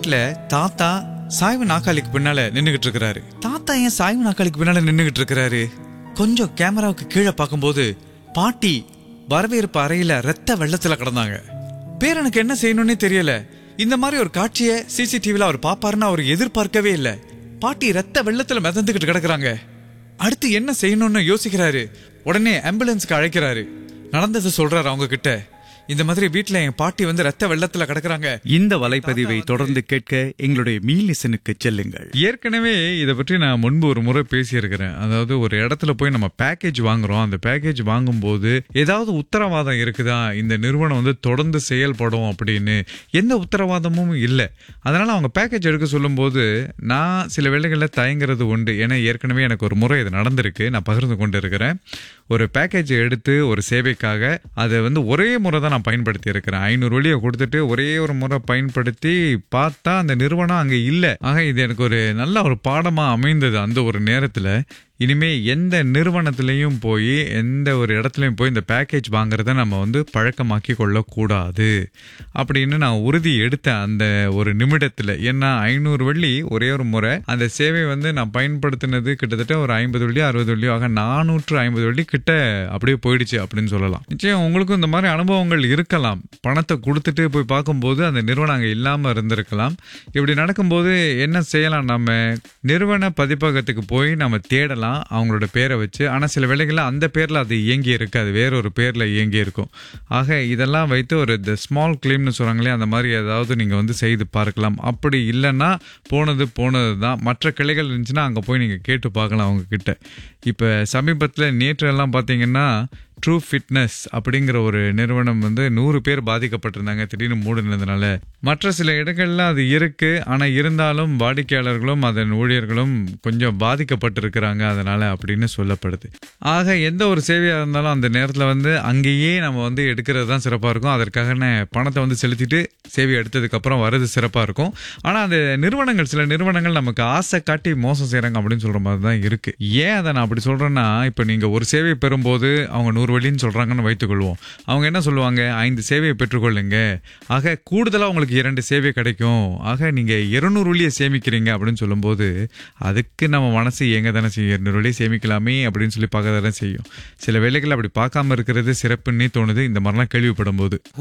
வீட்ல தாத்தா சாய்வு நாக்காளிக்கு பின்னால நின்னுகிட்டு இருக்கிறாரு தாத்தா ஏன் சாய்வு நாக்காளிக்கு பின்னால நின்னுகிட்டு இருக்கிறாரு கொஞ்சம் கேமராவுக்கு கீழே பார்க்கும்போது பாட்டி வரவேற்பு அறையில ரத்த வெள்ளத்துல கிடந்தாங்க பேரனுக்கு என்ன செய்யணும்னே தெரியல இந்த மாதிரி ஒரு காட்சியை சிசிடிவில அவர் பாப்பாருன்னு அவர் எதிர்பார்க்கவே இல்லை பாட்டி ரத்த வெள்ளத்துல மிதந்துகிட்டு கிடக்குறாங்க அடுத்து என்ன செய்யணும்னு யோசிக்கிறாரு உடனே ஆம்புலன்ஸ்க்கு அழைக்கிறாரு நடந்ததை சொல்றாரு அவங்க கிட்ட இந்த மாதிரி வீட்ல என் பாட்டி வந்து ரத்த வெள்ளத்துல கிடக்குறாங்க இந்த வலைப்பதிவை தொடர்ந்து கேட்க எங்களுடைய மீலிசனுக்கு செல்லுங்கள் ஏற்கனவே இதை பற்றி நான் முன்பு ஒரு முறை பேசியிருக்கிறேன் அதாவது ஒரு இடத்துல போய் நம்ம பேக்கேஜ் வாங்குறோம் அந்த பேக்கேஜ் வாங்கும்போது ஏதாவது உத்தரவாதம் இருக்குதா இந்த நிறுவனம் வந்து தொடர்ந்து செயல்படும் அப்படின்னு எந்த உத்தரவாதமும் இல்லை அதனால அவங்க பேக்கேஜ் எடுக்க சொல்லும்போது நான் சில வேளைகளில் தயங்குறது உண்டு ஏன்னா ஏற்கனவே எனக்கு ஒரு முறை இது நடந்திருக்கு நான் பகிர்ந்து கொண்டு இருக்கிறேன் ஒரு பேக்கேஜ் எடுத்து ஒரு சேவைக்காக அதை வந்து ஒரே முறை தான் நான் பயன்படுத்தி இருக்கிறேன் ஐநூறு வழியை கொடுத்துட்டு ஒரே ஒரு முறை பயன்படுத்தி பார்த்தா அந்த நிறுவனம் அங்கே இல்லை ஆக இது எனக்கு ஒரு நல்ல ஒரு பாடமாக அமைந்தது அந்த ஒரு நேரத்தில் இனிமே எந்த நிறுவனத்திலையும் போய் எந்த ஒரு இடத்துலையும் போய் இந்த பேக்கேஜ் வாங்குறத நம்ம வந்து பழக்கமாக்கி கொள்ளக்கூடாது அப்படின்னு நான் உறுதி எடுத்தேன் அந்த ஒரு நிமிடத்தில் ஏன்னா ஐநூறு வெள்ளி ஒரே ஒரு முறை அந்த சேவை வந்து நான் பயன்படுத்தினது கிட்டத்தட்ட ஒரு ஐம்பது வெள்ளி அறுபது வெள்ளி ஆக நானூற்று ஐம்பது வெள்ளி கிட்ட அப்படியே போயிடுச்சு அப்படின்னு சொல்லலாம் நிச்சயம் உங்களுக்கும் இந்த மாதிரி அனுபவங்கள் இருக்கலாம் பணத்தை கொடுத்துட்டு போய் பார்க்கும்போது அந்த நிறுவனம் அங்கே இல்லாமல் இருந்திருக்கலாம் இப்படி நடக்கும்போது என்ன செய்யலாம் நம்ம நிறுவன பதிப்பகத்துக்கு போய் நம்ம தேடலாம் அவங்களோட பேரை வச்சு ஆனால் சில வேளைகளில் அந்த பேரில் அது இயங்கி இருக்காது வேற ஒரு பேரில் இயங்கி இருக்கும் ஆக இதெல்லாம் வைத்து ஒரு இந்த ஸ்மால் கிளைம்னு சொல்கிறாங்களே அந்த மாதிரி ஏதாவது நீங்கள் வந்து செய்து பார்க்கலாம் அப்படி இல்லைன்னா போனது போனது தான் மற்ற கிளைகள் இருந்துச்சுன்னா அங்கே போய் நீங்கள் கேட்டு பார்க்கலாம் அவங்க கிட்ட இப்போ சமீபத்தில் நேற்று எல்லாம் பார்த்தீங்கன்னா ட்ரூ ஃபிட்னஸ் அப்படிங்கிற ஒரு நிறுவனம் வந்து நூறு பேர் பாதிக்கப்பட்டிருந்தாங்க திடீர்னு மூடினதுனால மற்ற சில இடங்கள்ல அது இருக்கு ஆனா இருந்தாலும் வாடிக்கையாளர்களும் அதன் ஊழியர்களும் கொஞ்சம் பாதிக்கப்பட்டிருக்கிறாங்க அதனால அப்படின்னு சொல்லப்படுது ஆக எந்த ஒரு சேவையா இருந்தாலும் அந்த நேரத்துல வந்து அங்கேயே நம்ம வந்து எடுக்கிறது தான் சிறப்பா இருக்கும் அதற்காக பணத்தை வந்து செலுத்திட்டு சேவை எடுத்ததுக்கு அப்புறம் வரது சிறப்பா இருக்கும் ஆனா அந்த நிறுவனங்கள் சில நிறுவனங்கள் நமக்கு ஆசை காட்டி மோசம் செய்றாங்க அப்படின்னு சொல்ற மாதிரி தான் இருக்கு ஏன் அதை நான் அப்படி சொல்றேன்னா இப்ப நீங்க ஒரு சேவை பெறும்போது அவங்க நூறு வழின்னு சொல்றாங்கன்னு வைத்துக்கொள்வோம் அவங்க என்ன சொல்லுவாங்க ஐந்து சேவையை பெற்றுக்கொள்ளுங்க ஆக கூடுதலா உங்களுக்கு இரண்டு சேவை கிடைக்கும் ஆக நீங்க இருநூறு வழியை சேமிக்கிறீங்க அப்படின்னு சொல்லும்போது அதுக்கு நம்ம மனசு எங்க தானே செய்யும் இருநூறு வழியை சேமிக்கலாமே அப்படின்னு சொல்லி பார்க்க தானே செய்யும் சில வேளைகள் அப்படி பார்க்காம இருக்கிறது சிறப்புன்னே தோணுது இந்த மாதிரிலாம் கேள்விப்படும் போது